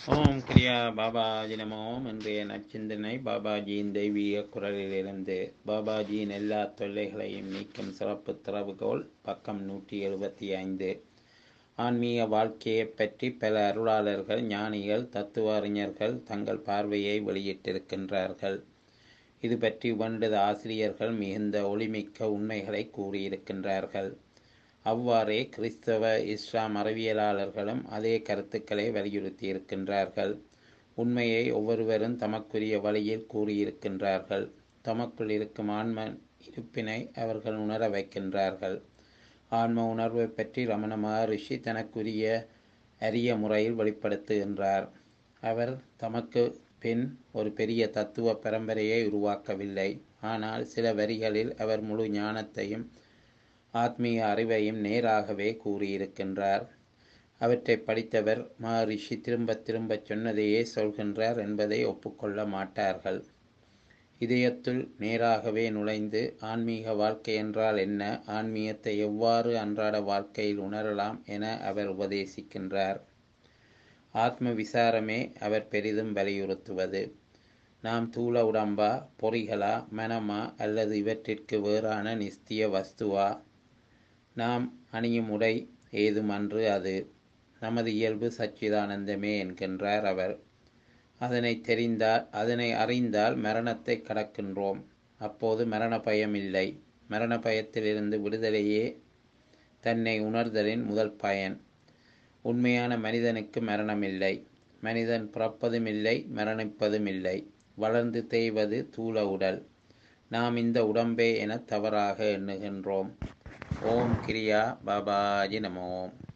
ஓம் கிரியா பாபாஜி நமோம் இன்றைய நச்சிந்தனை பாபாஜியின் தெய்வீக குரலிலிருந்து பாபாஜியின் எல்லா தொல்லைகளையும் நீக்கும் சிறப்பு திறவுகோல் பக்கம் நூற்றி எழுபத்தி ஐந்து ஆன்மீக வாழ்க்கையைப் பற்றி பல அருளாளர்கள் ஞானிகள் தத்துவ அறிஞர்கள் தங்கள் பார்வையை வெளியிட்டிருக்கின்றார்கள் இது பற்றி உபண்டது ஆசிரியர்கள் மிகுந்த ஒளிமிக்க உண்மைகளை கூறியிருக்கின்றார்கள் அவ்வாறே கிறிஸ்தவ இஸ்லாம் அறிவியலாளர்களும் அதே கருத்துக்களை வலியுறுத்தியிருக்கின்றார்கள் உண்மையை ஒவ்வொருவரும் தமக்குரிய வழியில் கூறியிருக்கின்றார்கள் தமக்குள் இருக்கும் ஆன்ம இருப்பினை அவர்கள் உணர வைக்கின்றார்கள் ஆன்ம உணர்வை பற்றி ரமண மகரிஷி தனக்குரிய அரிய முறையில் வெளிப்படுத்துகின்றார் அவர் தமக்கு பின் ஒரு பெரிய தத்துவ பரம்பரையை உருவாக்கவில்லை ஆனால் சில வரிகளில் அவர் முழு ஞானத்தையும் ஆத்மீக அறிவையும் நேராகவே கூறியிருக்கின்றார் அவற்றை படித்தவர் மகரிஷி திரும்ப திரும்ப சொன்னதையே சொல்கின்றார் என்பதை ஒப்புக்கொள்ள மாட்டார்கள் இதயத்துள் நேராகவே நுழைந்து ஆன்மீக வாழ்க்கை என்றால் என்ன ஆன்மீகத்தை எவ்வாறு அன்றாட வாழ்க்கையில் உணரலாம் என அவர் உபதேசிக்கின்றார் ஆத்ம விசாரமே அவர் பெரிதும் வலியுறுத்துவது நாம் தூள உடம்பா பொறிகளா மனமா அல்லது இவற்றிற்கு வேறான நிஸ்திய வஸ்துவா நாம் அணியும் உடை ஏதுமன்று அது நமது இயல்பு சச்சிதானந்தமே என்கின்றார் அவர் அதனை தெரிந்தால் அதனை அறிந்தால் மரணத்தை கடக்கின்றோம் அப்போது மரண பயம் இல்லை மரண பயத்திலிருந்து விடுதலையே தன்னை உணர்தலின் முதல் பயன் உண்மையான மனிதனுக்கு மரணமில்லை மனிதன் பிறப்பதும் இல்லை மரணிப்பதும் இல்லை வளர்ந்து தேய்வது தூள உடல் நாம் இந்த உடம்பே என தவறாக எண்ணுகின்றோம் ஓம் கிரியா பாபாஜி நமோம்